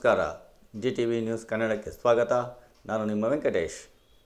ನಮಸ್ಕಾರ G T V news ಕನ್ನಡಕ್ಕೆ ಸ್ವಾಗತ ನಾನು ನಿಮ್ಮ ವೆಂಕಟೇಶ್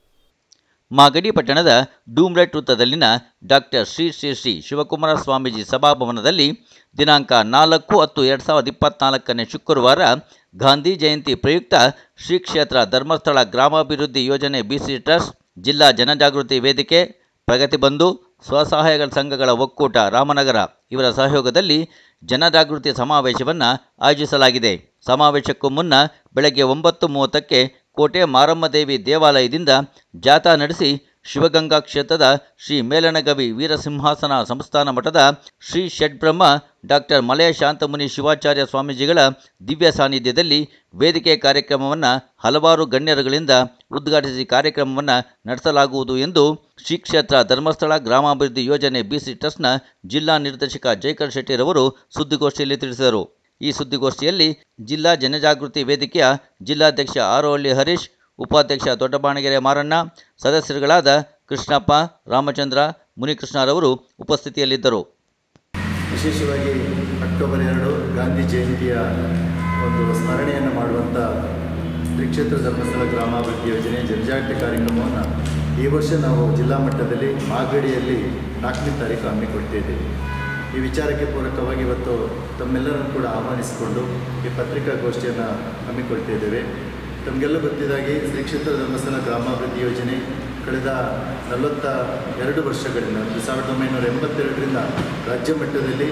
ಮಾಗಡಿ ಪಟ್ಟಣದ ಡೂಮ್ಲೆಟ್ ವೃತ್ತದಲ್ಲಿನ ಡಾಕ್ಟರ್ ಶ್ರೀ ಶ್ರೀ ಶ್ರೀ ಶಿವಕುಮಾರ ಸ್ವಾಮೀಜಿ ಸಭಾಭವನದಲ್ಲಿ ದಿನಾಂಕ ನಾಲ್ಕು ಹತ್ತು ಎರಡು ಸಾವಿರದ ಇಪ್ಪತ್ನಾಲ್ಕನೇ ಶುಕ್ರವಾರ ಗಾಂಧಿ ಜಯಂತಿ ಪ್ರಯುಕ್ತ ಶ್ರೀ ಕ್ಷೇತ್ರ ಧರ್ಮಸ್ಥಳ ಗ್ರಾಮಾಭಿವೃದ್ಧಿ ಯೋಜನೆ ಬಿಸಿ ಟ್ರಸ್ಟ್ ಜಿಲ್ಲಾ ಜನಜಾಗೃತಿ ವೇದಿಕೆ ಪ್ರಗತಿ ಬಂಧು ಸ್ವಸಹಾಯಗಳ ಸಂಘಗಳ ಒಕ್ಕೂಟ ರಾಮನಗರ ಇವರ ಸಹಯೋಗದಲ್ಲಿ ಜನಜಾಗೃತಿ ಸಮಾವೇಶವನ್ನು ಆಯೋಜಿಸಲಾಗಿದೆ ಸಮಾವೇಶಕ್ಕೂ ಮುನ್ನ ಬೆಳಗ್ಗೆ ಒಂಬತ್ತು ಮೂವತ್ತಕ್ಕೆ ಕೋಟೆ ಮಾರಮ್ಮದೇವಿ ದೇವಾಲಯದಿಂದ ಜಾಥಾ ನಡೆಸಿ ಶಿವಗಂಗಾ ಕ್ಷೇತ್ರದ ಶ್ರೀ ಮೇಲನಗವಿ ವೀರಸಿಂಹಾಸನ ಸಂಸ್ಥಾನ ಮಠದ ಶ್ರೀ ಷಡ್ಬ್ರಹ್ಮ ಡಾಕ್ಟರ್ ಮಲಯ ಶಾಂತಮುನಿ ಶಿವಾಚಾರ್ಯ ಸ್ವಾಮೀಜಿಗಳ ದಿವ್ಯ ಸಾನ್ನಿಧ್ಯದಲ್ಲಿ ವೇದಿಕೆ ಕಾರ್ಯಕ್ರಮವನ್ನು ಹಲವಾರು ಗಣ್ಯರುಗಳಿಂದ ಉದ್ಘಾಟಿಸಿ ಕಾರ್ಯಕ್ರಮವನ್ನು ನಡೆಸಲಾಗುವುದು ಎಂದು ಶ್ರೀ ಕ್ಷೇತ್ರ ಧರ್ಮಸ್ಥಳ ಗ್ರಾಮಾಭಿವೃದ್ಧಿ ಯೋಜನೆ ಬಿಸಿ ಟ್ರಸ್ಟ್ನ ಜಿಲ್ಲಾ ನಿರ್ದೇಶಕ ಜೈಕರ್ ಶೆಟ್ಟಿರವರು ಸುದ್ದಿಗೋಷ್ಠಿಯಲ್ಲಿ ತಿಳಿಸಿದರು ಈ ಸುದ್ದಿಗೋಷ್ಠಿಯಲ್ಲಿ ಜಿಲ್ಲಾ ಜನಜಾಗೃತಿ ವೇದಿಕೆಯ ಜಿಲ್ಲಾಧ್ಯಕ್ಷ ಆರೋಹಳ್ಳಿ ಹರೀಶ್ ಉಪಾಧ್ಯಕ್ಷ ದೊಡ್ಡಬಾಣಗೆರೆ ಮಾರಣ್ಣ ಸದಸ್ಯರುಗಳಾದ ಕೃಷ್ಣಪ್ಪ ರಾಮಚಂದ್ರ ಮುನಿಕೃಷ್ಣರವರು ಉಪಸ್ಥಿತಿಯಲ್ಲಿದ್ದರು ವಿಶೇಷವಾಗಿ ಅಕ್ಟೋಬರ್ ಎರಡು ಗಾಂಧಿ ಜಯಂತಿಯ ಒಂದು ಸ್ಮರಣೆಯನ್ನು ಮಾಡುವಂಥ ಶ್ರೀ ಕ್ಷೇತ್ರ ಧರ್ಮಸ್ಥಳ ಗ್ರಾಮಾಭಿವೃದ್ಧಿ ಯೋಜನೆ ಜನಜಾಗೃತಿ ಕಾರ್ಯಕ್ರಮವನ್ನು ಈ ವರ್ಷ ನಾವು ಜಿಲ್ಲಾ ಮಟ್ಟದಲ್ಲಿ ಮಾಗಡಿಯಲ್ಲಿ ನಾಲ್ಕನೇ ತಾರೀಕು ಹಮ್ಮಿಕೊಡ್ತಿದ್ದೀವಿ ಈ ವಿಚಾರಕ್ಕೆ ಪೂರಕವಾಗಿ ಇವತ್ತು ತಮ್ಮೆಲ್ಲರನ್ನು ಕೂಡ ಆಹ್ವಾನಿಸಿಕೊಂಡು ಈ ಪತ್ರಿಕಾಗೋಷ್ಠಿಯನ್ನು ಹಮ್ಮಿಕೊಳ್ತಿದ್ದೇವೆ ತಮಗೆಲ್ಲ ಗೊತ್ತಿದ್ದಾಗಿ ಶ್ರೀ ಕ್ಷೇತ್ರ ಧರ್ಮಸ್ಥಳ ಗ್ರಾಮಾಭಿವೃದ್ಧಿ ಯೋಜನೆ ಕಳೆದ ನಲವತ್ತ ಎರಡು ವರ್ಷಗಳಿಂದ ಅಂದರೆ ಸಾವಿರದ ಒಂಬೈನೂರ ಎಂಬತ್ತೆರಡರಿಂದ ರಾಜ್ಯ ಮಟ್ಟದಲ್ಲಿ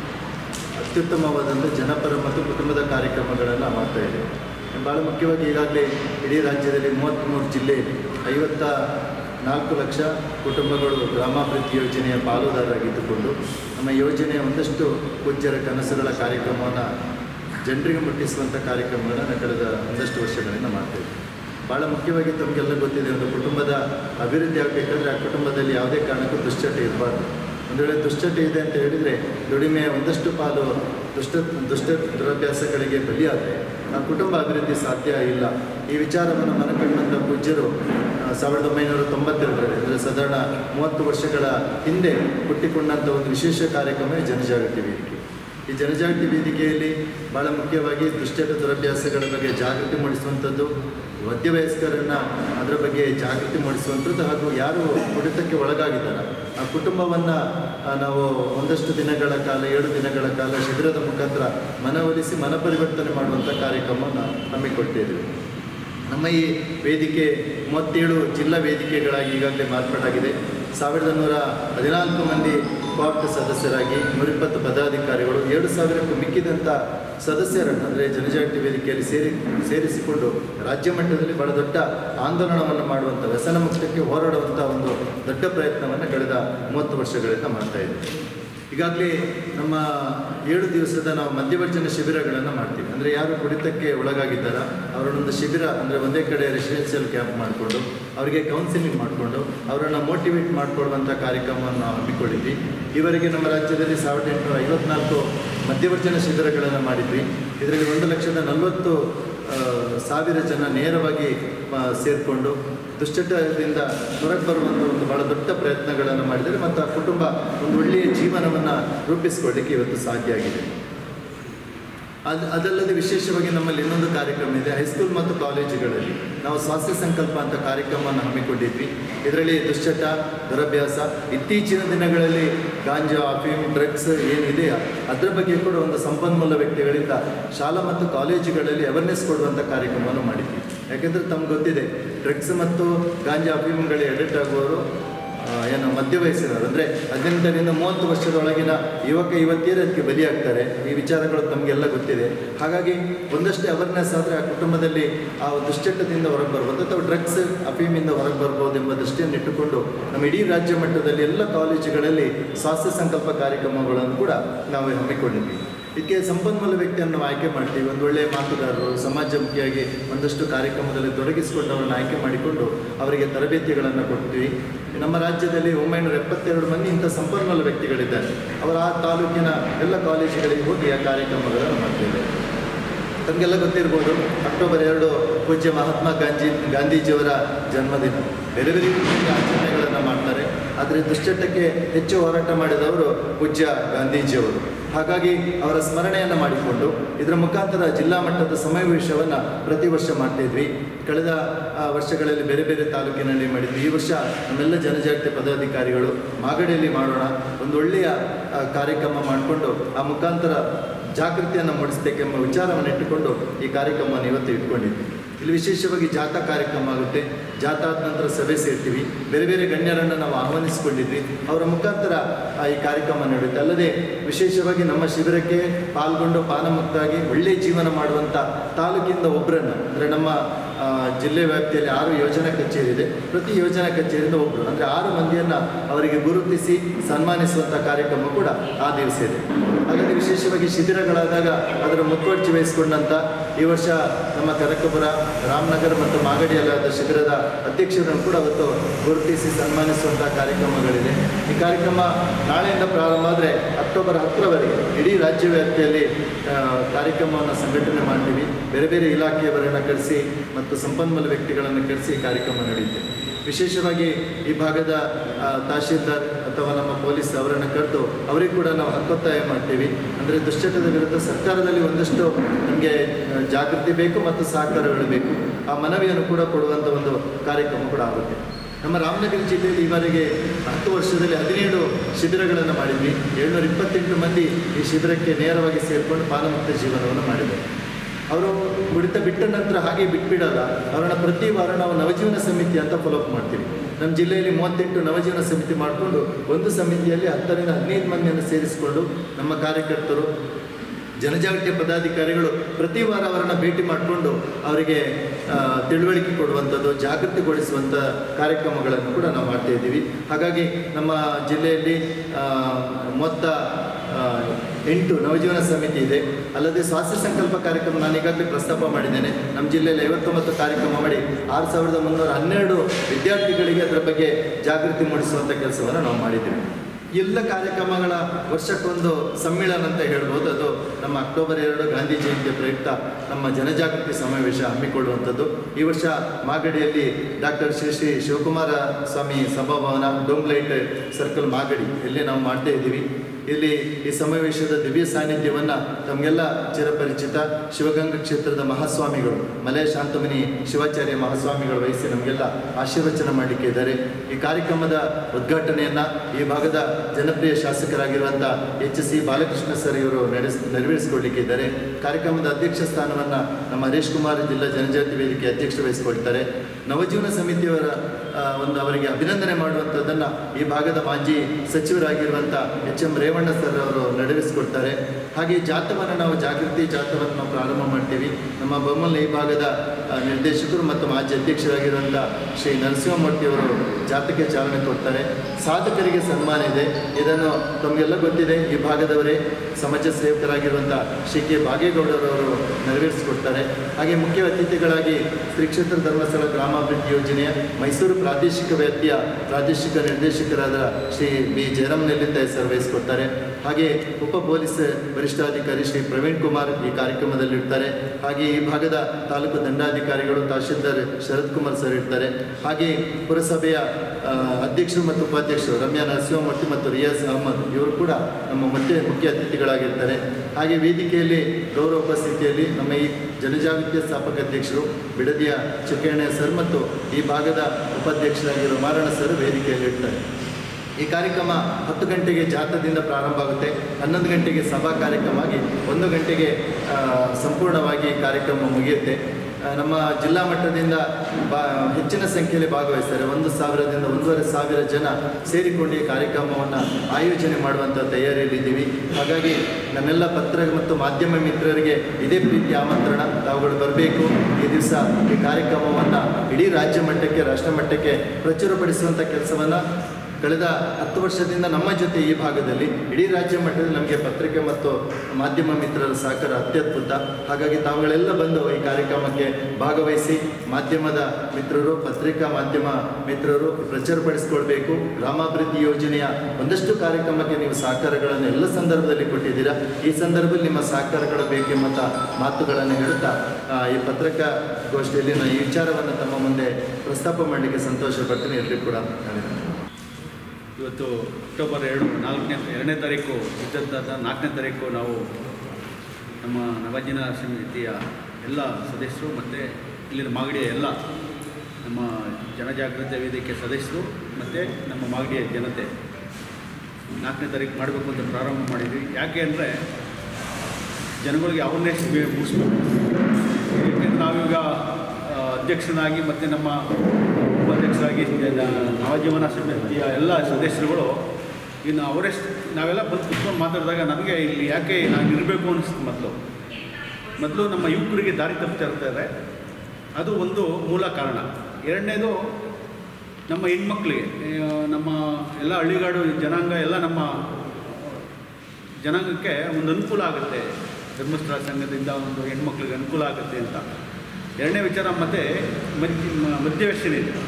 ಅತ್ಯುತ್ತಮವಾದಂಥ ಜನಪರ ಮತ್ತು ಕುಟುಂಬದ ಕಾರ್ಯಕ್ರಮಗಳನ್ನು ಮಾಡ್ತಾ ಇದೆ ಭಾಳ ಮುಖ್ಯವಾಗಿ ಈಗಾಗಲೇ ಇಡೀ ರಾಜ್ಯದಲ್ಲಿ ಮೂವತ್ತ್ಮೂರು ಜಿಲ್ಲೆಯಲ್ಲಿ ಐವತ್ತ ನಾಲ್ಕು ಲಕ್ಷ ಕುಟುಂಬಗಳು ಗ್ರಾಮಾಭಿವೃದ್ಧಿ ಯೋಜನೆಯ ಪಾಲುದಾರರಾಗಿದ್ದುಕೊಂಡು ನಮ್ಮ ಯೋಜನೆಯ ಒಂದಷ್ಟು ಪೂಜ್ಯರ ಕನಸುಗಳ ಕಾರ್ಯಕ್ರಮವನ್ನು ಜನರಿಗೆ ಮುಟ್ಟಿಸುವಂಥ ಕಾರ್ಯಕ್ರಮಗಳನ್ನು ಕಳೆದ ಒಂದಷ್ಟು ವರ್ಷಗಳಿಂದ ಮಾಡ್ತೇವೆ ಭಾಳ ಮುಖ್ಯವಾಗಿ ತಮಗೆಲ್ಲ ಗೊತ್ತಿದೆ ಒಂದು ಕುಟುಂಬದ ಅಭಿವೃದ್ಧಿ ಆಗಬೇಕಾದ್ರೆ ಆ ಕುಟುಂಬದಲ್ಲಿ ಯಾವುದೇ ಕಾರಣಕ್ಕೂ ದುಶ್ಚಟ ಇರಬಾರ್ದು ಒಂದು ವೇಳೆ ದುಶ್ಚಟ ಇದೆ ಅಂತ ಹೇಳಿದರೆ ದುಡಿಮೆಯ ಒಂದಷ್ಟು ಪಾಲು ದುಷ್ಟ ದುಷ್ಟ ದುರಭ್ಯಾಸಗಳಿಗೆ ಬಲಿಯಾದರೆ ಆ ಕುಟುಂಬ ಅಭಿವೃದ್ಧಿ ಸಾಧ್ಯ ಇಲ್ಲ ಈ ವಿಚಾರವನ್ನು ಮನಕಂಡಂಥ ಪೂಜ್ಯರು ಆ, ಸಾವಿರದ ಒಂಬೈನೂರ ತೊಂಬತ್ತೆರಡರಲ್ಲಿ ಅಂದರೆ ಸಾಧಾರಣ ಮೂವತ್ತು ವರ್ಷಗಳ ಹಿಂದೆ ಹುಟ್ಟಿಕೊಂಡಂಥ ಒಂದು ವಿಶೇಷ ಕಾರ್ಯಕ್ರಮ ಜನಜಾಗೃತಿ ವೇದಿಕೆ ಈ ಜನಜಾಗೃತಿ ವೇದಿಕೆಯಲ್ಲಿ ಭಾಳ ಮುಖ್ಯವಾಗಿ ದುಶ್ಚಟ ದುರಭ್ಯಾಸಗಳ ಬಗ್ಗೆ ಜಾಗೃತಿ ಮೂಡಿಸುವಂಥದ್ದು ಮಧ್ಯವಯಸ್ಕರನ್ನು ಅದರ ಬಗ್ಗೆ ಜಾಗೃತಿ ಮೂಡಿಸುವಂಥದ್ದು ಹಾಗೂ ಯಾರು ಕುಡಿತಕ್ಕೆ ಒಳಗಾಗಿದ್ದಾರೆ ಆ ಕುಟುಂಬವನ್ನು ನಾವು ಒಂದಷ್ಟು ದಿನಗಳ ಕಾಲ ಏಳು ದಿನಗಳ ಕಾಲ ಶಿಬಿರದ ಮುಖಾಂತರ ಮನವೊಲಿಸಿ ಮನ ಪರಿವರ್ತನೆ ಮಾಡುವಂಥ ಕಾರ್ಯಕ್ರಮವನ್ನು ಹಮ್ಮಿಕೊಟ್ಟಿದ್ದೀವಿ ನಮ್ಮ ಈ ವೇದಿಕೆ ಮೂವತ್ತೇಳು ಜಿಲ್ಲಾ ವೇದಿಕೆಗಳಾಗಿ ಈಗಾಗಲೇ ಮಾರ್ಪಾಟಾಗಿದೆ ಸಾವಿರದ ನೂರ ಹದಿನಾಲ್ಕು ಮಂದಿ ಕೋರ್ಟ್ ಸದಸ್ಯರಾಗಿ ನೂರಿಪ್ಪತ್ತು ಪದಾಧಿಕಾರಿಗಳು ಏಳು ಸಾವಿರಕ್ಕೂ ಮಿಕ್ಕಿದಂಥ ಸದಸ್ಯರನ್ನು ಅಂದರೆ ಜನಜಾಗೃತಿ ವೇದಿಕೆಯಲ್ಲಿ ಸೇರಿ ಸೇರಿಸಿಕೊಂಡು ರಾಜ್ಯ ಮಟ್ಟದಲ್ಲಿ ಬಹಳ ದೊಡ್ಡ ಆಂದೋಲನವನ್ನು ಮಾಡುವಂಥ ವ್ಯಸನ ಮುಕ್ತಕ್ಕೆ ಹೋರಾಡುವಂಥ ಒಂದು ದೊಡ್ಡ ಪ್ರಯತ್ನವನ್ನು ಕಳೆದ ಮೂವತ್ತು ವರ್ಷಗಳಿಂದ ಮಾಡ್ತಾ ಇದ್ದೀವಿ ಈಗಾಗಲೇ ನಮ್ಮ ಏಳು ದಿವಸದ ನಾವು ಮಧ್ಯವರ್ಜನ ಶಿಬಿರಗಳನ್ನು ಮಾಡ್ತೀವಿ ಅಂದರೆ ಯಾರು ಕುಡಿತಕ್ಕೆ ಒಳಗಾಗಿದ್ದಾರ ಅವರನ್ನೊಂದು ಶಿಬಿರ ಅಂದರೆ ಒಂದೇ ಕಡೆ ರೆಸಿಡೆನ್ಷಿಯಲ್ ಕ್ಯಾಂಪ್ ಮಾಡಿಕೊಂಡು ಅವರಿಗೆ ಕೌನ್ಸಿಲಿಂಗ್ ಮಾಡಿಕೊಂಡು ಅವರನ್ನು ಮೋಟಿವೇಟ್ ಮಾಡಿಕೊಡುವಂಥ ಕಾರ್ಯಕ್ರಮವನ್ನು ನಾವು ಹಮ್ಮಿಕೊಂಡಿದ್ವಿ ಈವರೆಗೆ ನಮ್ಮ ರಾಜ್ಯದಲ್ಲಿ ಸಾವಿರದ ಎಂಟುನೂರ ಐವತ್ನಾಲ್ಕು ಮಧ್ಯವರ್ಜನ ಶಿಬಿರಗಳನ್ನು ಮಾಡಿದ್ವಿ ಇದರಲ್ಲಿ ಒಂದು ಲಕ್ಷದ ನಲವತ್ತು ಆ, ಸಾವಿರ ಜನ ನೇರವಾಗಿ ಸೇರಿಕೊಂಡು ದುಶ್ಚಟದಿಂದ ಹೊರಗೆ ಬರುವಂಥ ಒಂದು ಬಹಳ ದೊಡ್ಡ ಪ್ರಯತ್ನಗಳನ್ನು ಮಾಡಿದರೆ ಮತ್ತು ಆ ಕುಟುಂಬ ಒಂದು ಒಳ್ಳೆಯ ಜೀವನವನ್ನು ರೂಪಿಸಿಕೊಳ್ಳಿಕ್ಕೆ ಇವತ್ತು ಸಾಧ್ಯ ಆಗಿದೆ ಅದು ಅದಲ್ಲದೆ ವಿಶೇಷವಾಗಿ ನಮ್ಮಲ್ಲಿ ಇನ್ನೊಂದು ಕಾರ್ಯಕ್ರಮ ಇದೆ ಹೈಸ್ಕೂಲ್ ಮತ್ತು ಕಾಲೇಜುಗಳಲ್ಲಿ ನಾವು ಸ್ವಾಸ್ಥ್ಯ ಸಂಕಲ್ಪ ಅಂತ ಕಾರ್ಯಕ್ರಮವನ್ನು ಹಮ್ಮಿಕೊಂಡಿದ್ವಿ ಇದರಲ್ಲಿ ದುಶ್ಚಟ ದುರಭ್ಯಾಸ ಇತ್ತೀಚಿನ ದಿನಗಳಲ್ಲಿ ಗಾಂಜಾ ಅಫೀಮ್ ಡ್ರಗ್ಸ್ ಏನಿದೆಯಾ ಅದರ ಬಗ್ಗೆ ಕೂಡ ಒಂದು ಸಂಪನ್ಮೂಲ ವ್ಯಕ್ತಿಗಳಿಂದ ಶಾಲಾ ಮತ್ತು ಕಾಲೇಜುಗಳಲ್ಲಿ ಅವೇರ್ನೆಸ್ ಕೊಡುವಂಥ ಕಾರ್ಯಕ್ರಮವನ್ನು ಮಾಡಿದ್ವಿ ಯಾಕೆಂದರೆ ತಮ್ಗೆ ಗೊತ್ತಿದೆ ಡ್ರಗ್ಸ್ ಮತ್ತು ಗಾಂಜಾ ಅಫೀಮ್ಗಳಿಗೆ ಅಡಿಕ್ಟ್ ಆಗುವವರು ಆ, ಏನು ಮಧ್ಯವಯಸ್ಸಿನವರು ಅಂದರೆ ಹದಿನೆಂಟರಿಂದ ಮೂವತ್ತು ವರ್ಷದೊಳಗಿನ ಯುವಕ ಯುವತಿಯರು ಅದಕ್ಕೆ ಬಲಿಯಾಗ್ತಾರೆ ಈ ವಿಚಾರಗಳು ತಮಗೆಲ್ಲ ಗೊತ್ತಿದೆ ಹಾಗಾಗಿ ಒಂದಷ್ಟೇ ಅವೇರ್ನೆಸ್ ಆದರೆ ಆ ಕುಟುಂಬದಲ್ಲಿ ಆ ದುಶ್ಚಟದಿಂದ ಹೊರಗೆ ಬರ್ಬೋದು ಅಥವಾ ಡ್ರಗ್ಸ್ ಅಫೀಮಿಂದ ಹೊರಗೆ ಬರ್ಬೋದು ಎಂಬ ದೃಷ್ಟಿಯನ್ನು ಇಟ್ಟುಕೊಂಡು ನಮ್ಮ ಇಡೀ ರಾಜ್ಯ ಮಟ್ಟದಲ್ಲಿ ಎಲ್ಲ ಕಾಲೇಜುಗಳಲ್ಲಿ ಸ್ವಾಸ್ಥ್ಯ ಸಂಕಲ್ಪ ಕಾರ್ಯಕ್ರಮಗಳನ್ನು ಕೂಡ ನಾವು ಹಮ್ಮಿಕೊಂಡಿದ್ವಿ ಇದಕ್ಕೆ ಸಂಪನ್ಮೂಲ ವ್ಯಕ್ತಿಯನ್ನು ನಾವು ಆಯ್ಕೆ ಮಾಡ್ತೀವಿ ಒಂದು ಒಳ್ಳೆಯ ಮಾತುಗಾರರು ಸಮಾಜಮುಖಿಯಾಗಿ ಒಂದಷ್ಟು ಕಾರ್ಯಕ್ರಮದಲ್ಲಿ ತೊಡಗಿಸಿಕೊಂಡವರನ್ನು ಆಯ್ಕೆ ಮಾಡಿಕೊಂಡು ಅವರಿಗೆ ತರಬೇತಿಗಳನ್ನು ಕೊಡ್ತೀವಿ ನಮ್ಮ ರಾಜ್ಯದಲ್ಲಿ ಒಂಬೈನೂರ ಎಪ್ಪತ್ತೆರಡು ಮಂದಿ ಇಂಥ ಸಂಪನ್ಮೂಲ ವ್ಯಕ್ತಿಗಳಿದ್ದಾರೆ ಅವರ ಆ ತಾಲೂಕಿನ ಎಲ್ಲ ಕಾಲೇಜುಗಳಿಗೆ ಹೋಗಿ ಆ ಕಾರ್ಯಕ್ರಮಗಳನ್ನು ಮಾಡ್ತಿದ್ದಾರೆ ತಮಗೆಲ್ಲ ಗೊತ್ತಿರ್ಬೋದು ಅಕ್ಟೋಬರ್ ಎರಡು ಪೂಜ್ಯ ಮಹಾತ್ಮ ಗಾಂಧಿ ಗಾಂಧೀಜಿಯವರ ಜನ್ಮದಿನ ಬೇರೆ ಬೇರೆ ರೀತಿಯ ಆಚರಣೆಗಳನ್ನು ಮಾಡ್ತಾರೆ ಆದರೆ ದುಶ್ಚಟಕ್ಕೆ ಹೆಚ್ಚು ಹೋರಾಟ ಮಾಡಿದವರು ಪೂಜ್ಯ ಗಾಂಧೀಜಿಯವರು ಹಾಗಾಗಿ ಅವರ ಸ್ಮರಣೆಯನ್ನು ಮಾಡಿಕೊಂಡು ಇದರ ಮುಖಾಂತರ ಜಿಲ್ಲಾ ಮಟ್ಟದ ಸಮಾವೇಶವನ್ನು ಪ್ರತಿ ವರ್ಷ ಮಾಡ್ತಾ ಇದ್ವಿ ಕಳೆದ ಆ, ವರ್ಷಗಳಲ್ಲಿ ಬೇರೆ ಬೇರೆ ತಾಲೂಕಿನಲ್ಲಿ ಮಾಡಿದ್ವಿ ಈ ವರ್ಷ ನಮ್ಮೆಲ್ಲ ಜನಜಾಗೃತಿ ಪದಾಧಿಕಾರಿಗಳು ಮಾಗಡಿಯಲ್ಲಿ ಮಾಡೋಣ ಒಂದು ಒಳ್ಳೆಯ ಆ, ಕಾರ್ಯಕ್ರಮ ಮಾಡಿಕೊಂಡು ಆ ಮುಖಾಂತರ ಜಾಗೃತಿಯನ್ನು ಮೂಡಿಸಬೇಕೆಂಬ ವಿಚಾರವನ್ನು ಇಟ್ಟುಕೊಂಡು ಈ ಕಾರ್ಯಕ್ರಮವನ್ನು ಇವತ್ತು ಇಟ್ಕೊಂಡಿದ್ವಿ ಇಲ್ಲಿ ವಿಶೇಷವಾಗಿ ಜಾಥಾ ಕಾರ್ಯಕ್ರಮ ಆಗುತ್ತೆ ಜಾಥಾ ಆದ ನಂತರ ಸಭೆ ಸೇರ್ತೀವಿ ಬೇರೆ ಬೇರೆ ಗಣ್ಯರನ್ನು ನಾವು ಆಹ್ವಾನಿಸಿಕೊಂಡಿದ್ವಿ ಅವರ ಮುಖಾಂತರ ಆ, ಈ ಕಾರ್ಯಕ್ರಮ ನಡೆಯುತ್ತೆ ಅಲ್ಲದೆ ವಿಶೇಷವಾಗಿ ನಮ್ಮ ಶಿಬಿರಕ್ಕೆ ಪಾಲ್ಗೊಂಡು ಪಾನಮುಕ್ತಾಗಿ ಒಳ್ಳೆಯ ಜೀವನ ಮಾಡುವಂಥ ತಾಲೂಕಿಂದ ಒಬ್ಬರನ್ನು ಅಂದರೆ ನಮ್ಮ ಆ, ಜಿಲ್ಲೆ ವ್ಯಾಪ್ತಿಯಲ್ಲಿ ಆರು ಯೋಜನಾ ಕಚೇರಿ ಇದೆ ಪ್ರತಿ ಯೋಜನಾ ಕಚೇರಿಯಿಂದ ಒಬ್ಬರು ಅಂದರೆ ಆರು ಮಂದಿಯನ್ನು ಅವರಿಗೆ ಗುರುತಿಸಿ ಸನ್ಮಾನಿಸುವಂಥ ಕಾರ್ಯಕ್ರಮ ಕೂಡ ಆ ದಿವಸ ಇದೆ ಅಲ್ಲದೆ ವಿಶೇಷವಾಗಿ ಶಿಬಿರಗಳಾದಾಗ ಅದರ ಮುತುವರ್ಜಿ ವಹಿಸಿಕೊಂಡಂಥ ಈ ವರ್ಷ ನಮ್ಮ ಕನಕಪುರ ರಾಮನಗರ ಮತ್ತು ಮಾಗಡಿಯಲ್ಲಾದ ಶಿಬಿರದ ಅಧ್ಯಕ್ಷರನ್ನು ಕೂಡ ಅವತ್ತು ಗುರುತಿಸಿ ಸನ್ಮಾನಿಸುವಂಥ ಕಾರ್ಯಕ್ರಮಗಳಿದೆ ಈ ಕಾರ್ಯಕ್ರಮ ನಾಳೆಯಿಂದ ಪ್ರಾರಂಭ ಆದರೆ ಅಕ್ಟೋಬರ್ ಹತ್ತರವರೆಗೆ ಇಡೀ ರಾಜ್ಯ ವ್ಯಾಪ್ತಿಯಲ್ಲಿ ಆ, ಕಾರ್ಯಕ್ರಮವನ್ನು ಸಂಘಟನೆ ಮಾಡ್ತೀವಿ ಬೇರೆ ಬೇರೆ ಇಲಾಖೆಯವರನ್ನು ಕರೆಸಿ ಮತ್ತು ಸಂಪನ್ಮೂಲ ವ್ಯಕ್ತಿಗಳನ್ನು ಕರೆಸಿ ಈ ಕಾರ್ಯಕ್ರಮ ನಡೆಯುತ್ತೆ ವಿಶೇಷವಾಗಿ ಈ ಭಾಗದ ಆ, ತಹಶೀಲ್ದಾರ್ ಅಥವಾ ನಮ್ಮ ಪೊಲೀಸ್ ಅವರನ್ನು ಕರೆದು ಅವರಿಗೆ ಕೂಡ ನಾವು ಹಕ್ಕೊತ್ತಾಯ ಮಾಡ್ತೀವಿ ಅಂದರೆ ದುಶ್ಚಟದ ವಿರುದ್ಧ ಸರ್ಕಾರದಲ್ಲಿ ಒಂದಷ್ಟು ನಮಗೆ ಆ, ಜಾಗೃತಿ ಬೇಕು ಮತ್ತು ಸಹಕಾರಗಳು ಬೇಕು ಆ ಮನವಿಯನ್ನು ಕೂಡ ಕೊಡುವಂಥ ಒಂದು ಕಾರ್ಯಕ್ರಮ ಕೂಡ ಆಗುತ್ತೆ ನಮ್ಮ ರಾಮನಗರ ಜಿಲ್ಲೆಯಲ್ಲಿ ಈವರೆಗೆ ಹತ್ತು ವರ್ಷದಲ್ಲಿ ಹದಿನೇಳು ಶಿಬಿರಗಳನ್ನು ಮಾಡಿದ್ವಿ ಏಳ್ನೂರ ಇಪ್ಪತ್ತೆಂಟು ಮಂದಿ ಈ ಶಿಬಿರಕ್ಕೆ ನೇರವಾಗಿ ಸೇರಿಕೊಂಡು ಪಾನಮುಕ್ತ ಜೀವನವನ್ನು ಮಾಡಿದ್ದಾರೆ ಅವರು ಕುಡಿತ ಬಿಟ್ಟ ನಂತರ ಹಾಗೆ ಬಿಟ್ಬಿಡಲ್ಲ ಅವರನ್ನ ಪ್ರತಿ ವಾರ ನಾವು ನವಜೀವನ ಸಮಿತಿ ಅಂತ ಫಾಲೋಅಪ್ ಮಾಡ್ತೀವಿ ನಮ್ಮ ಜಿಲ್ಲೆಯಲ್ಲಿ ಮೂವತ್ತೆಂಟು ನವಜೀವನ ಸಮಿತಿ ಮಾಡಿಕೊಂಡು ಒಂದು ಸಮಿತಿಯಲ್ಲಿ ಹತ್ತರಿಂದ ಹದಿನೈದು ಮಂದಿಯನ್ನು ಸೇರಿಸಿಕೊಂಡು ನಮ್ಮ ಕಾರ್ಯಕರ್ತರು ಜನಜಾಗೃತಿ ಪದಾಧಿಕಾರಿಗಳು ಪ್ರತಿ ವಾರ ಅವರನ್ನು ಭೇಟಿ ಮಾಡಿಕೊಂಡು ಅವರಿಗೆ ಆ, ತಿಳುವಳಿಕೆ ಕೊಡುವಂಥದ್ದು ಜಾಗೃತಿಗೊಳಿಸುವಂಥ ಕಾರ್ಯಕ್ರಮಗಳನ್ನು ಕೂಡ ನಾವು ಮಾಡ್ತಾ ಇದ್ದೀವಿ ಹಾಗಾಗಿ ನಮ್ಮ ಜಿಲ್ಲೆಯಲ್ಲಿ ಆ, ಮೊತ್ತ ಆ, ಎಂಟು ನವಜೀವನ ಸಮಿತಿ ಇದೆ ಅಲ್ಲದೆ ಸ್ವಾಸ್ಥ್ಯ ಸಂಕಲ್ಪ ಕಾರ್ಯಕ್ರಮ ನಾನು ಈಗಾಗಲೇ ಪ್ರಸ್ತಾಪ ಮಾಡಿದ್ದೇನೆ ನಮ್ಮ ಜಿಲ್ಲೆಯಲ್ಲಿ ಐವತ್ತೊಂಬತ್ತು ಕಾರ್ಯಕ್ರಮ ಮಾಡಿ ಆರು ಸಾವಿರದ ಮುನ್ನೂರ ಹನ್ನೆರಡು ವಿದ್ಯಾರ್ಥಿಗಳಿಗೆ ಅದರ ಬಗ್ಗೆ ಜಾಗೃತಿ ಮೂಡಿಸುವಂಥ ಕೆಲಸವನ್ನು ನಾವು ಮಾಡಿದ್ದೀವಿ ಎಲ್ಲ ಕಾರ್ಯಕ್ರಮಗಳ ವರ್ಷಕ್ಕೊಂದು ಸಮ್ಮೇಳನ ಅಂತ ಹೇಳ್ಬೋದು ಅದು ನಮ್ಮ ಅಕ್ಟೋಬರ್ ಎರಡು ಗಾಂಧಿ ಜಯಂತಿಯ ಪ್ರಯುಕ್ತ ನಮ್ಮ ಜನಜಾಗೃತಿ ಸಮಾವೇಶ ಹಮ್ಮಿಕೊಳ್ಳುವಂಥದ್ದು ಈ ವರ್ಷ ಮಾಗಡಿಯಲ್ಲಿ ಡಾಕ್ಟರ್ ಶ್ರೀ ಶ್ರೀ ಶಿವಕುಮಾರ ಸ್ವಾಮಿ ಸಭಾಭವನ ಡೋಮ್ಲೈಟ್ ಸರ್ಕಲ್ ಮಾಗಡಿ ಇಲ್ಲಿ ನಾವು ಮಾಡ್ತಾ ಇದ್ದೀವಿ ಇಲ್ಲಿ ಈ ಸಮಾವೇಶದ ದಿವ್ಯ ಸಾನ್ನಿಧ್ಯವನ್ನು ತಮಗೆಲ್ಲ ಚಿರಪರಿಚಿತ ಶಿವಗಂಗಾ ಕ್ಷೇತ್ರದ ಮಹಾಸ್ವಾಮಿಗಳು ಮಲಯ ಶಾಂತಮುನಿ ಶಿವಾಚಾರ್ಯ ಮಹಾಸ್ವಾಮಿಗಳು ವಹಿಸಿ ನಮಗೆಲ್ಲ ಆಶೀರ್ವಚನ ಮಾಡಲಿಕ್ಕೆ ಇದ್ದಾರೆ ಈ ಕಾರ್ಯಕ್ರಮದ ಉದ್ಘಾಟನೆಯನ್ನು ಈ ಭಾಗದ ಜನಪ್ರಿಯ ಶಾಸಕರಾಗಿರುವಂಥ ಎಚ್ ಸಿ ಬಾಲಕೃಷ್ಣ ಸರ್ ಇವರು ನಡೆಸ್ ನೆರವೇರಿಸಿಕೊಡ್ಲಿಕ್ಕೆ ಇದ್ದಾರೆ ಕಾರ್ಯಕ್ರಮದ ಅಧ್ಯಕ್ಷ ಸ್ಥಾನವನ್ನು ನಮ್ಮ ಹರೀಶ್ ಕುಮಾರ್ ಜಿಲ್ಲಾ ಜನಜಾತಿ ವೇದಿಕೆ ಅಧ್ಯಕ್ಷರು ವಹಿಸಿಕೊಳ್ತಾರೆ ನವಜೀವನ ಸಮಿತಿಯವರ ಆ, ಒಂದು ಅವರಿಗೆ ಅಭಿನಂದನೆ ಮಾಡುವಂಥದ್ದನ್ನು ಈ ಭಾಗದ ಮಾಜಿ ಸಚಿವರಾಗಿರುವಂಥ ಎಚ್ ಎಂ ರೇವಣ್ಣ ಸರ್ ಅವರು ನಡೆಸಿಕೊಡ್ತಾರೆ ಹಾಗೆ ಜಾಥವನ್ನು ನಾವು ಜಾಗೃತಿ ಜಾಥವನ್ನು ನಾವು ಪ್ರಾರಂಭ ಮಾಡ್ತೀವಿ ನಮ್ಮ ಬೊಮ್ಮಲ್ ಈ ಭಾಗದ ಆ, ನಿರ್ದೇಶಕರು ಮತ್ತು ಮಾಜಿ ಅಧ್ಯಕ್ಷರಾಗಿರುವಂಥ ಶ್ರೀ ನರಸಿಂಹಮೂರ್ತಿ ಅವರು ಜಾಥಕ್ಕೆ ಚಾಲನೆ ಕೊಡ್ತಾರೆ ಸಾಧಕರಿಗೆ ಸನ್ಮಾನ ಇದೆ ಇದನ್ನು ತಮಗೆಲ್ಲ ಗೊತ್ತಿದೆ ಈ ಭಾಗದವರೇ ಸಮಾಜ ಸೇವಕರಾಗಿರುವಂಥ ಶ್ರೀ ಕೆ ಬಾಗೇಗೌಡರವರು ನೆರವೇರಿಸಿಕೊಡ್ತಾರೆ ಹಾಗೆ ಮುಖ್ಯ ಅತಿಥಿಗಳಾಗಿ ಶ್ರೀ ಕ್ಷೇತ್ರ ಧರ್ಮಸ್ಥಳ ಗ್ರಾಮಾಭಿವೃದ್ಧಿ ಯೋಜನೆಯ ಮೈಸೂರು ಪ್ರಾದೇಶಿಕ ವ್ಯಾಪ್ತಿಯ ಪ್ರಾದೇಶಿಕ ನಿರ್ದೇಶಕರಾದ ಶ್ರೀ ಬಿ ಜಯರಾಮ್ ನೆಲ್ಲಿತಾಯಿ ಸರ್ ವಹಿಸಿಕೊಡ್ತಾರೆ ಹಾಗೆ ಉಪ ಪೊಲೀಸ್ ವರಿಷ್ಠಾಧಿಕಾರಿ ಶ್ರೀ ಪ್ರವೀಣ್ ಕುಮಾರ್ ಈ ಕಾರ್ಯಕ್ರಮದಲ್ಲಿ ಇರ್ತಾರೆ ಹಾಗೆ ಈ ಭಾಗದ ತಾಲೂಕು ದಂಡಾಧಿಕಾರಿಗಳು ತಹಶೀಲ್ದಾರ್ ಶರತ್ ಕುಮಾರ್ ಸರ್ ಇರ್ತಾರೆ ಹಾಗೆ ಪುರಸಭೆಯ ಆ, ಅಧ್ಯಕ್ಷರು ಮತ್ತು ಉಪಾಧ್ಯಕ್ಷರು ರಮ್ಯಾ ನರಸಿಂಹಮೂರ್ತಿ ಮತ್ತು ರಿಯಾಜ್ ಅಹಮದ್ ಇವರು ಕೂಡ ನಮ್ಮ ಮುಖ್ಯ ಮುಖ್ಯ ಅತಿಥಿಗಳಾಗಿರ್ತಾರೆ ಹಾಗೆ ವೇದಿಕೆಯಲ್ಲಿ ಗೌರವ ಉಪಸ್ಥಿತಿಯಲ್ಲಿ ನಮ್ಮ ಈ ಜನಜಾಗೃತಿಯ ಸ್ಥಾಪಕ ಅಧ್ಯಕ್ಷರು ಬಿಡದಿಯ ಚಿಕ್ಕಣ್ಣ ಸರ್ ಮತ್ತು ಈ ಭಾಗದ ಉಪಾಧ್ಯಕ್ಷರಾಗಿರೋ ಮಾರಣ ಸರ್ ವೇದಿಕೆಯಲ್ಲಿ ಇರ್ತಾರೆ ಈ ಕಾರ್ಯಕ್ರಮ ಹತ್ತು ಗಂಟೆಗೆ ಜಾಥಾದಿಂದ ಪ್ರಾರಂಭ ಆಗುತ್ತೆ ಹನ್ನೊಂದು ಗಂಟೆಗೆ ಸಭಾ ಕಾರ್ಯಕ್ರಮ ಆಗಿ ಒಂದು ಗಂಟೆಗೆ ಆ, ಸಂಪೂರ್ಣವಾಗಿ ಈ ಕಾರ್ಯಕ್ರಮ ಮುಗಿಯುತ್ತೆ ಆ, ನಮ್ಮ ಜಿಲ್ಲಾ ಮಟ್ಟದಿಂದ ಬಾ ಹೆಚ್ಚಿನ ಸಂಖ್ಯೆಯಲ್ಲಿ ಭಾಗವಹಿಸ್ತಾರೆ ಒಂದು ಸಾವಿರದಿಂದ ಒಂದೂವರೆ ಸಾವಿರ ಜನ ಸೇರಿಕೊಂಡು ಈ ಕಾರ್ಯಕ್ರಮವನ್ನು ಆಯೋಜನೆ ಮಾಡುವಂಥ ತಯಾರಿಯಲ್ಲಿದ್ದೀವಿ ಹಾಗಾಗಿ ನನ್ನೆಲ್ಲ ಪತ್ರ ಮತ್ತು ಮಾಧ್ಯಮ ಮಿತ್ರರಿಗೆ ಇದೇ ಪ್ರೀತಿಯ ಆಮಂತ್ರಣ ತಾವುಗಳು ಬರಬೇಕು ಈ ದಿವಸ ಈ ಕಾರ್ಯಕ್ರಮವನ್ನು ಇಡೀ ರಾಜ್ಯ ಮಟ್ಟಕ್ಕೆ ರಾಷ್ಟ್ರ ಮಟ್ಟಕ್ಕೆ ಪ್ರಚುರಪಡಿಸುವಂಥ ಕೆಲಸವನ್ನು ಕಳೆದ ಹತ್ತು ವರ್ಷದಿಂದ ನಮ್ಮ ಜೊತೆ ಈ ಭಾಗದಲ್ಲಿ ಇಡೀ ರಾಜ್ಯ ಮಟ್ಟದಲ್ಲಿ ನಮಗೆ ಪತ್ರಿಕೆ ಮತ್ತು ಮಾಧ್ಯಮ ಮಿತ್ರರ ಸಹಕಾರ ಅತ್ಯದ್ಭುತ ಹಾಗಾಗಿ ತಾವುಗಳೆಲ್ಲ ಬಂದು ಈ ಕಾರ್ಯಕ್ರಮಕ್ಕೆ ಭಾಗವಹಿಸಿ ಮಾಧ್ಯಮದ ಮಿತ್ರರು ಪತ್ರಿಕಾ ಮಾಧ್ಯಮ ಮಿತ್ರರು ಪ್ರಚುರಪಡಿಸ್ಕೊಳ್ಬೇಕು ಗ್ರಾಮಾಭಿವೃದ್ಧಿ ಯೋಜನೆಯ ಒಂದಷ್ಟು ಕಾರ್ಯಕ್ರಮಕ್ಕೆ ನೀವು ಸಹಕಾರಗಳನ್ನು ಎಲ್ಲ ಸಂದರ್ಭದಲ್ಲಿ ಕೊಟ್ಟಿದ್ದೀರಾ ಈ ಸಂದರ್ಭದಲ್ಲಿ ನಿಮ್ಮ ಸಹಕಾರಗಳ ಬೇಕೆಂಬಂತ ಮಾತುಗಳನ್ನು ಹೇಳುತ್ತಾ ಆ, ಈ ಪತ್ರಿಕಾಗೋಷ್ಠಿಯಲ್ಲಿ ನಾನು ಈ ವಿಚಾರವನ್ನು ತಮ್ಮ ಮುಂದೆ ಪ್ರಸ್ತಾಪ ಮಾಡಲಿಕ್ಕೆ ಸಂತೋಷ ಪಡ್ತೀನಿ ಎಲ್ರಿಗೂ ಕೂಡ ಧನ್ಯವಾದ. ಇವತ್ತು ಅಕ್ಟೋಬರ್ ಎರಡು ನಾಲ್ಕನೇ ಎರಡನೇ ತಾರೀಕು ಇದ್ದಂಥ ನಾಲ್ಕನೇ ತಾರೀಕು ನಾವು ನಮ್ಮ ನವಜನ ಸಮಿತಿಯ ಎಲ್ಲ ಸದಸ್ಯರು ಮತ್ತು ಇಲ್ಲಿನ ಮಾಗಡಿಯ ಎಲ್ಲ ನಮ್ಮ ಜನಜಾಗೃತಿ ವೇದಿಕೆ ಸದಸ್ಯರು ಮತ್ತು ನಮ್ಮ ಮಾಗಡಿಯ ಜನತೆ ನಾಲ್ಕನೇ ತಾರೀಕು ಮಾಡಬೇಕು ಅಂತ ಪ್ರಾರಂಭ ಮಾಡಿದ್ವಿ ಯಾಕೆ ಅಂದರೆ ಜನಗಳಿಗೆ ಅವೇರ್ನೆಸ್ ಮೂಡಿಸ್ಬೇಕು ಏಕೆಂದರೆ ನಾವೀಗ ಆ, ಅಧ್ಯಕ್ಷನಾಗಿ ಮತ್ತು ನಮ್ಮ ಉಪಾಧ್ಯಕ್ಷರಾಗಿ ಜನ- ನವಜೀವನ ಸಮಿತಿಯ ಎಲ್ಲ ಸದಸ್ಯರುಗಳು ಇನ್ನು ಅವರೆಷ್ಟು ನಾವೆಲ್ಲ ಬಂದು ಕುತ್ಕೊಂಡು ಮಾತಾಡಿದಾಗ ನನಗೆ ಇಲ್ಲಿ ಯಾಕೆ ನಾನು ಇರಬೇಕು ಅನಿಸ್ತು ಮೊದಲು ಮೊದಲು ನಮ್ಮ ಯುವಕರಿಗೆ ದಾರಿ ತಪ್ಪಿತಾ ಇರ್ತಾರೆ ಅದು ಒಂದು ಮೂಲ ಕಾರಣ ಎರಡನೇದು ನಮ್ಮ ಹೆಣ್ಮಕ್ಳಿಗೆ ಆ, ನಮ್ಮ ಎಲ್ಲ ಹಳ್ಳಿಗಾಡು ಜನಾಂಗ ಎಲ್ಲ ನಮ್ಮ ಜನಾಂಗಕ್ಕೆ ಒಂದು ಅನುಕೂಲ ಆಗುತ್ತೆ ಧರ್ಮಸ್ಥಳ ಸಂಘದಿಂದ ಒಂದು ಹೆಣ್ಮಕ್ಳಿಗೆ ಅನುಕೂಲ ಆಗುತ್ತೆ ಅಂತ ಎರಡನೇ ವಿಚಾರ ಮತ್ತು ಮಧ್ಯ ಮ- ಮದ್ಯವ್ಯಸನ ಇದೆ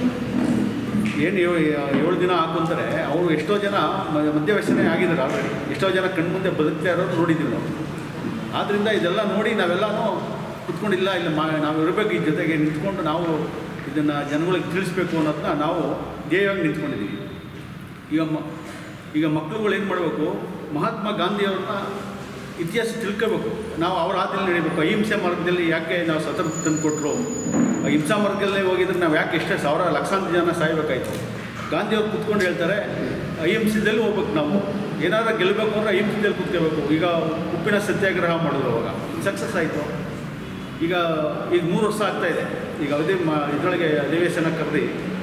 ಏನು ಏಳು ಏಳು ದಿನ ಹಾಕೊಂತಾರೆ ಅವರು ಎಷ್ಟೋ ಜನ ಮ- ಮದ್ಯವ್ಯಸನೆ ಆಗಿದ್ದಾರೆ ಆಲ್ರೆಡಿ ಎಷ್ಟೋ ಜನ ಕಣ್ಮುಂದೆ ಬದುಕ್ತಾ ಇರೋರು ನೋಡಿದ್ದೀವಿ ನಾವು ಆದ್ದರಿಂದ ಇದೆಲ್ಲ ನೋಡಿ ನಾವೆಲ್ಲನೂ ಕುತ್ಕೊಂಡಿಲ್ಲ ಇಲ್ಲ ಮಾ ನಾವು ಇರಬೇಕು ಈ ಜೊತೆಗೆ ನಿಂತ್ಕೊಂಡು ನಾವು ಇದನ್ನು ಜನಗಳಿಗೆ ತಿಳಿಸ್ಬೇಕು ಅನ್ನೋದನ್ನ ನಾವು ಧ್ಯೇಯವಾಗಿ ನಿಂತ್ಕೊಂಡಿದ್ದೀವಿ ಈಗ ಮ ಈಗ ಮಕ್ಕಳುಗಳು ಏನು ಮಾಡಬೇಕು ಮಹಾತ್ಮ ಗಾಂಧಿಯವ್ರನ್ನ ಇತಿಹಾಸ ತಿಳ್ಕೋಬೇಕು ನಾವು ಅವ್ರ ಹಾದಿಯಲ್ಲಿ ನಡಿಬೇಕು ಅಹಿಂಸೆ ಮಾರ್ಗದಲ್ಲಿ ಯಾಕೆ ನಾವು ಸ್ವತಂತ್ರ ತಂದು ಕೊಟ್ಟರು ಅಹಿಂಸಾ ಮಾರ್ಗದಲ್ಲೇ ಹೋಗಿದ್ರೆ ನಾವು ಯಾಕೆ ಎಷ್ಟೇ ಸಾವಿರ ಲಕ್ಷಾಂತರ ಜನ ಸಾಯ್ಬೇಕಾಯ್ತು ಗಾಂಧಿಯವ್ರು ಕುತ್ಕೊಂಡು ಹೇಳ್ತಾರೆ ಅಹಿಂಸೆದಲ್ಲಿ ಹೋಗ್ಬೇಕು ನಾವು ಏನಾದ್ರು ಗೆಲ್ಲಬೇಕು ಅಂದ್ರೆ ಅಹಿಂಸೆದಲ್ಲಿ ಕುತ್ಕೋಬೇಕು ಈಗ ಉಪ್ಪಿನ ಸತ್ಯಾಗ್ರಹ ಮಾಡಿದ್ರು ಅವಾಗ ಸಕ್ಸಸ್ ಆಯಿತು ಈಗ ಈಗ ಮೂರು ವರ್ಷ ಆಗ್ತಾ ಇದೆ ಈಗ ಅದೇ ಮ ಇದರೊಳಗೆ ಅಧಿವೇಶನ ಕರೆದು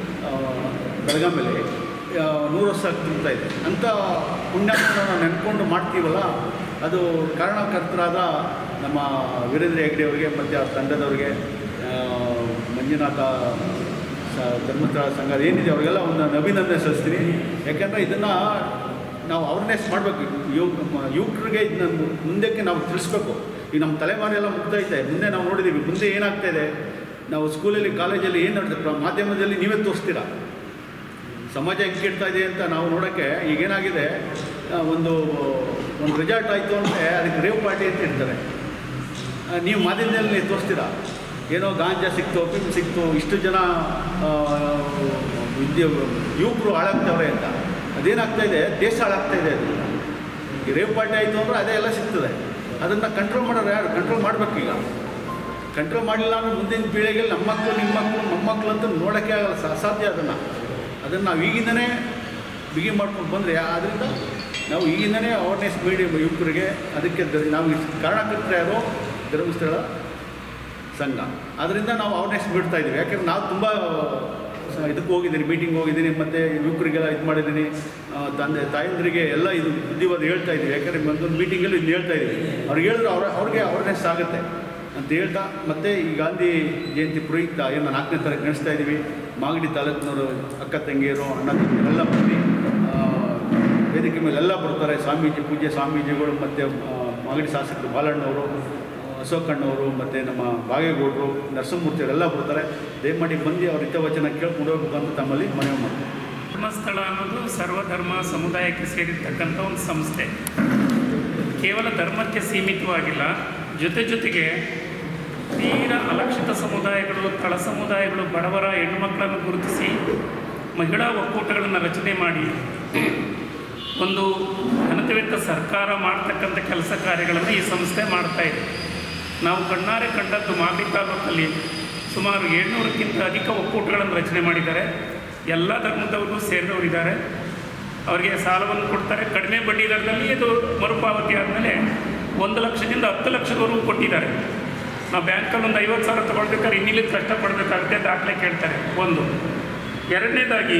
ಬೆಳಗಾಮಲ್ಲಿ ಆ, ನೂರು ವರ್ಷ ಆಗ್ತಾ ಇದೆ ಅಂಥ ಪುಣ್ಯಾತ್ಮನ ನಾವು ನೆನ್ಕೊಂಡು ಮಾಡ್ತೀವಲ್ಲ ಅದು ಕಾರಣಕರ್ತರಾದ ನಮ್ಮ ವೀರೇಂದ್ರ ಹೆಗ್ಡೆ ಅವರಿಗೆ ಮತ್ತು ಆ ತಂಡದವರಿಗೆ ಆ, ಮಂಜುನಾಥ ಸ ಧರ್ಮಸ್ಥಳ ಸಂಘ ಏನಿದೆ ಅವರಿಗೆಲ್ಲ ಒಂದು ಅಭಿನಂದನೆ ಸಲ್ಲಿಸ್ತೀನಿ ಯಾಕೆಂದರೆ ಇದನ್ನು ನಾವು ಅವೇರ್ನೆಸ್ ಮಾಡಬೇಕು ಯುವ ಯುವಕರಿಗೆ ಇದನ್ನ ಮುಂದಕ್ಕೆ ನಾವು ತಿಳಿಸ್ಬೇಕು ಈಗ ನಮ್ಮ ತಲೆಮಾರೆಲ್ಲ ಮುಗ್ದೈತೆ ಮುಂದೆ ನಾವು ನೋಡಿದ್ದೀವಿ ಮುಂದೆ ಏನಾಗ್ತಾ ಇದೆ ನಾವು ಸ್ಕೂಲಲ್ಲಿ ಕಾಲೇಜಲ್ಲಿ ಏನು ನಡೀತದೆ ಮಾಧ್ಯಮದಲ್ಲಿ ನೀವೇ ತೋರಿಸ್ತೀರಾ ಸಮಾಜ ಹೆಂಗೆ ಕೆಡ್ತಾ ಇದೆ ಅಂತ ನಾವು ನೋಡೋಕ್ಕೆ ಈಗೇನಾಗಿದೆ ಆ, ಒಂದು ಒಂದು ರಿಸಲ್ಟ್ ಆಯಿತು ಅಂದರೆ ಅದಕ್ಕೆ ರೇವ್ ಪಾರ್ಟಿ ಅಂತ ಇರ್ತಾರೆ ಆ, ನೀವು ಮಾಧ್ಯಮದಲ್ಲಿ ತೋರಿಸ್ತೀರಾ ಏನೋ ಗಾಂಜಾ ಸಿಕ್ತು ಪಿಮ್ ಸಿಕ್ತು ಇಷ್ಟು ಜನ ಆ, ವಿದ್ಯೆ ಯುವಕರು ಹಾಳಾಗ್ತವ್ರೆ ಅಂತ ಅದೇನಾಗ್ತಾ ಇದೆ ದೇಶ ಹಾಳಾಗ್ತಾ ಇದೆ ಅದು ಈ ರೇವ್ ಪಾರ್ಟಿ ಆಯಿತು ಅಂದರೆ ಅದೇ ಎಲ್ಲ ಸಿಗ್ತದೆ ಅದನ್ನು ಕಂಟ್ರೋಲ್ ಮಾಡೋರು ಯಾರು ಕಂಟ್ರೋಲ್ ಮಾಡ್ಬೇಕು ಈಗ ಕಂಟ್ರೋಲ್ ಮಾಡಲಿಲ್ಲ ಅಂದ್ರೆ ಮುಂದಿನ ಪೀಳಿಗೆಯಲ್ಲಿ ನಮ್ಮ ಮಕ್ಕಳು ನಿಮ್ಮ ಮಕ್ಕಳು ಮೊಮ್ಮಕ್ಕಳು ಅಂತ ನೋಡೋಕ್ಕೆ ಆಗಲ್ಲ ಸ- ಅಸಾಧ್ಯ ಅದನ್ನು ಅದನ್ನು ನಾವು ಈಗಿಂದನೇ ಬಿಗಿ ಮಾಡ್ಕೊಂಡು ಬಂದರೆ ಆದ್ದರಿಂದ ನಾವು ಈಗಿಂದನೇ ಅವೇರ್ನೆಸ್ ಮೀಡಿಯಂ ಯುವಕರಿಗೆ ಅದಕ್ಕೆ ದ- ನಾವು ಇಷ್ಟು ಕಾರಣಕರ್ತರು ಯಾರೋ ಧರ್ಮಸ್ಥಳ ಸಂಘ ಅದರಿಂದ ನಾವು ಅವೇರ್ನೆಸ್ ಬಿಡ್ತಾ ಇದ್ದೀವಿ ಯಾಕೆಂದ್ರೆ ನಾವು ತುಂಬ ಸ- ಇದಕ್ಕೆ ಹೋಗಿದ್ದೀನಿ ಮೀಟಿಂಗ್ ಹೋಗಿದ್ದೀನಿ ಮತ್ತು ಯುವಕರಿಗೆಲ್ಲ ಇದು ಮಾಡಿದ್ದೀನಿ ಆ, ತಂದೆ ತಾಯಂದ್ರಿಗೆ ಎಲ್ಲ ಇದು ಬುದ್ಧಿವಾದ ಹೇಳ್ತಾ ಇದ್ದೀವಿ ಯಾಕಂದರೆ ಒಂದೊಂದು ಮೀಟಿಂಗಲ್ಲಿ ಇದು ಹೇಳ್ತಾ ಇದ್ದೀವಿ ಅವ್ರಿಗೆ ಹೇಳಿದ್ರೆ ಅವ್ರ ಅವ್ರಿಗೆ ಅವೇರ್ನೆಸ್ ಆಗುತ್ತೆ ಅಂತ ಹೇಳ್ತಾ ಮತ್ತು ಈ ಗಾಂಧಿ ಜಯಂತಿ ಪ್ರಯುಕ್ತ ಏನು ನಾಲ್ಕನೇ ತಾರೀಕು ನಡೆಸ್ತಾ ಇದ್ದೀವಿ ಮಾಗಡಿ ತಾಲೂಕಿನವರು ಅಕ್ಕ ತಂಗಿಯರು ಅಣ್ಣ ತಂಗಿಯರೆಲ್ಲ ಬಂದು ಆ, ವೇದಿಕೆ ಮೇಲೆ ಎಲ್ಲ ಬರ್ತಾರೆ ಸ್ವಾಮೀಜಿ ಪೂಜ್ಯ ಸ್ವಾಮೀಜಿಗಳು ಮತ್ತು ಮಾಗಡಿ ಶಾಸಕರು ಬಾಲಣ್ಣವರು ಅಶೋಕಣ್ಣವರು ಮತ್ತು ನಮ್ಮ ಬಾಗೇಗೌಡರು ನರಸಿಂಹಮೂರ್ತಿಯವರೆಲ್ಲ ಬರ್ತಾರೆ ದಯಮಾಡಿ ಬಂದು ಅವ್ರ ಹಿತವಚನ ಕೇಳ್ಕೊಂಡು ಹೋಗ್ಬೇಕು ಅಂತ ತಮ್ಮಲ್ಲಿ ಮನವಿ ಮಾಡ್ತಾರೆ ಧರ್ಮಸ್ಥಳ ಅನ್ನೋದು ಸರ್ವಧರ್ಮ ಸಮುದಾಯಕ್ಕೆ ಸೇರಿರ್ತಕ್ಕಂಥ ಒಂದು ಸಂಸ್ಥೆ ಕೇವಲ ಧರ್ಮಕ್ಕೆ ಸೀಮಿತವಾಗಿಲ್ಲ ಜೊತೆ ಜೊತೆಗೆ ತೀರ ಅಲಕ್ಷಿತ ಸಮುದಾಯಗಳು ತಳ ಸಮುದಾಯಗಳು ಬಡವರ ಹೆಣ್ಣುಮಕ್ಕಳನ್ನು ಗುರುತಿಸಿ ಮಹಿಳಾ ಒಕ್ಕೂಟಗಳನ್ನು ರಚನೆ ಮಾಡಿ ಒಂದು ಘನತೆವೆತ್ತ ಸರ್ಕಾರ ಮಾಡ್ತಕ್ಕಂಥ ಕೆಲಸ ಕಾರ್ಯಗಳನ್ನು ಈ ಸಂಸ್ಥೆ ಮಾಡ್ತಾ ಇದೆ ನಾವು ಕಣ್ಣಾರೆ ಕಂಡದ್ದು ಮಾಗಡಿ ತಾಲೂಕಲ್ಲಿ ಸುಮಾರು ಏಳ್ನೂರಕ್ಕಿಂತ ಅಧಿಕ ಒಕ್ಕೂಟಗಳನ್ನು ರಚನೆ ಮಾಡಿದ್ದಾರೆ ಎಲ್ಲ ಧರ್ಮದವರು ಸೇರಿದವರಿದ್ದಾರೆ ಅವರಿಗೆ ಸಾಲವನ್ನು ಕೊಡ್ತಾರೆ ಕಡಿಮೆ ಬಡ್ಡಿ ದರದಲ್ಲಿ ಇದು ಮರುಪಾವತಿ ಆದಮೇಲೆ ಒಂದು ಲಕ್ಷದಿಂದ ಹತ್ತು ಲಕ್ಷದವರೆಗೂ ಕೊಟ್ಟಿದ್ದಾರೆ ನಾವು ಬ್ಯಾಂಕಲ್ಲಿ ಒಂದು ಐವತ್ತು ಸಾವಿರ ತೊಗೊಳ್ಬೇಕಾದ್ರೆ ಇನ್ನಿಲ್ಲಿ ಕಷ್ಟಪಡಬೇಕಾಗುತ್ತೆ ದಾಖಲೆ ಕೇಳ್ತಾರೆ ಒಂದು ಎರಡನೇದಾಗಿ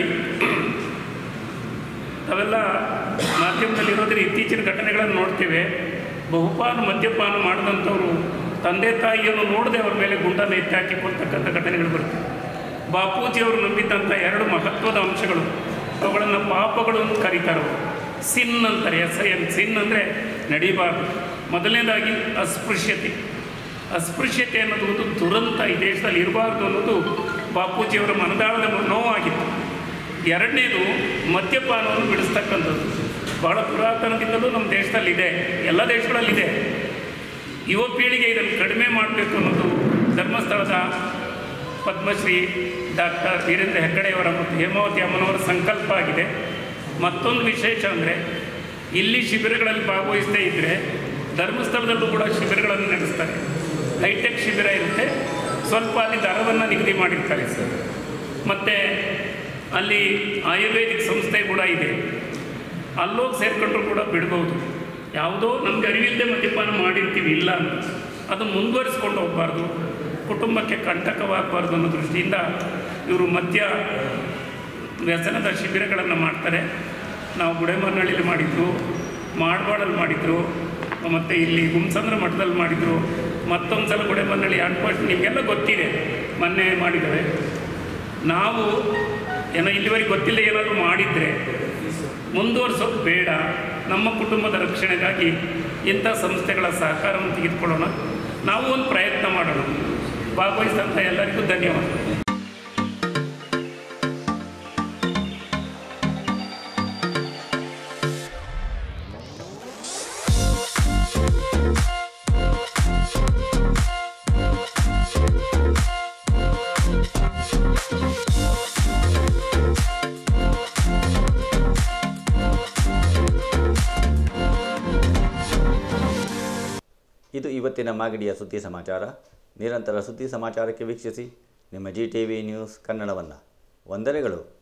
ತಾವೆಲ್ಲ ಮಾಧ್ಯಮದಲ್ಲಿ ಇರೋದ್ರ ಇತ್ತೀಚಿನ ಘಟನೆಗಳನ್ನು ನೋಡ್ತೇವೆ ಬಹುಪಾಲು ಮದ್ಯಪಾನ ಮಾಡಿದಂಥವ್ರು ತಂದೆ ತಾಯಿಯನ್ನು ನೋಡದೆ ಅವ್ರ ಮೇಲೆ ಗುಂಡನ್ನು ಎತ್ತಿ ಹಾಕಿ ಕೊಡ್ತಕ್ಕಂಥ ಘಟನೆಗಳು ಬರ್ತವೆ ಬಾಪೂಜಿಯವರು ನಂಬಿದ್ದಂಥ ಎರಡು ಮಹತ್ವದ ಅಂಶಗಳು ಅವುಗಳನ್ನು ಪಾಪಗಳು ಅಂತ ಕರೀತಾರೆ ಅವ್ರು. ಸಿನ್ ಅಂತಾರೆ ಎಸ್ ಐ ಎನ್ ಸಿನ್ ಅಂದರೆ ನಡಿಬಾರ್ದು ಮೊದಲನೇದಾಗಿ ಅಸ್ಪೃಶ್ಯತೆ ಅಸ್ಪೃಶ್ಯತೆ ಅನ್ನೋದು ಒಂದು ದುರಂತ ಈ ದೇಶದಲ್ಲಿ ಇರಬಾರ್ದು ಅನ್ನೋದು ಬಾಪೂಜಿಯವರ ಮನದಾಳದ ನೋವಾಗಿತ್ತು ಎರಡನೇದು ಮದ್ಯಪಾನವನ್ನು ಬಿಡಿಸ್ತಕ್ಕಂಥದ್ದು ಬಹಳ ಪುರಾತನದಿಂದಲೂ ನಮ್ಮ ದೇಶದಲ್ಲಿದೆ ಎಲ್ಲ ದೇಶಗಳಲ್ಲಿದೆ ಯುವ ಪೀಳಿಗೆ ಇದನ್ನು ಕಡಿಮೆ ಮಾಡಬೇಕು ಅನ್ನೋದು ಧರ್ಮಸ್ಥಳದ ಪದ್ಮಶ್ರೀ ಡಾಕ್ಟರ್ ವೀರೇಂದ್ರ ಹೆಗ್ಗಡೆಯವರ ಮತ್ತು ಹೇಮಾವತಿ ಅಮ್ಮನವರ ಸಂಕಲ್ಪ ಆಗಿದೆ ಮತ್ತೊಂದು ವಿಶೇಷ ಅಂದರೆ ಇಲ್ಲಿ ಶಿಬಿರಗಳಲ್ಲಿ ಭಾಗವಹಿಸದೇ ಇದ್ದರೆ ಧರ್ಮಸ್ಥಳದಲ್ಲೂ ಕೂಡ ಶಿಬಿರಗಳನ್ನು ನಡೆಸ್ತಾರೆ ಹೈಟೆಕ್ ಶಿಬಿರ ಇರುತ್ತೆ ಸ್ವಲ್ಪ ಅಲ್ಲಿ ದರವನ್ನು ನಿಗದಿ ಮಾಡಿರ್ತಾರೆ ಸರ್ ಮತ್ತು ಅಲ್ಲಿ ಆಯುರ್ವೇದಿಕ್ ಸಂಸ್ಥೆ ಕೂಡ ಇದೆ ಅಲ್ಲೋಗಿ ಸೇರ್ಕೊಂಡ್ರು ಕೂಡ ಬಿಡ್ಬೋದು ಯಾವುದೋ ನಮ್ಗೆ ಅರಿವಿಲ್ಲದೆ ಮದ್ಯಪಾನ ಮಾಡಿರ್ತೀವಿ ಇಲ್ಲ ಅಂತ ಅದು ಮುಂದುವರಿಸ್ಕೊಂಡು ಹೋಗಬಾರ್ದು ಕುಟುಂಬಕ್ಕೆ ಕಂಟಕವಾಗಬಾರ್ದು ಅನ್ನೋ ದೃಷ್ಟಿಯಿಂದ ಇವರು ಮದ್ಯ ವ್ಯಸನದ ಶಿಬಿರಗಳನ್ನು ಮಾಡ್ತಾರೆ ನಾವು ಗುಡೆಮರ್ನಹಳ್ಳಿಲಿ ಮಾಡಿದ್ರು ಮಾಡಬಾಡಲ್ಲಿ ಮಾಡಿದ್ರು ಮತ್ತು ಇಲ್ಲಿ ಗುಮ್ಸಂದ್ರ ಮಠದಲ್ಲಿ ಮಾಡಿದರು ಮತ್ತೊಂದು ಸಲ ಗುಡೆಮರ್ನಹಳ್ಳಿ ಅನ್ಪೋಸ್ಟ್ ನಿಮಗೆಲ್ಲ ಗೊತ್ತಿದೆ ಮೊನ್ನೆ ಮಾಡಿದ್ದಾರೆ ನಾವು ಏನೋ ಇಲ್ಲಿವರೆಗೆ ಗೊತ್ತಿಲ್ಲ ಏನಾದರೂ ಮಾಡಿದರೆ ಮುಂದುವರ್ಸೋದು ಬೇಡ ನಮ್ಮ ಕುಟುಂಬದ ರಕ್ಷಣೆಗಾಗಿ ಇಂಥ ಸಂಸ್ಥೆಗಳ ಸಹಕಾರವನ್ನು ತೆಗೆದುಕೊಳ್ಳೋಣ ನಾವು ಒಂದು ಪ್ರಯತ್ನ ಮಾಡೋಣ ಭಾಗವಹಿಸಿದಂಥ ಎಲ್ಲರಿಗೂ ಧನ್ಯವಾದ ಇದು ಇವತ್ತಿನ ಮಾಗಡಿಯ ಸುದ್ದಿ ಸಮಾಚಾರ ನಿರಂತರ ಸುದ್ದಿ ಸಮಾಚಾರಕ್ಕೆ ವೀಕ್ಷಿಸಿ ನಿಮ್ಮ ಜಿ ಟಿ ವಿ ನ್ಯೂಸ್ ಕನ್ನಡವನ್ನು ವಂದನೆಗಳು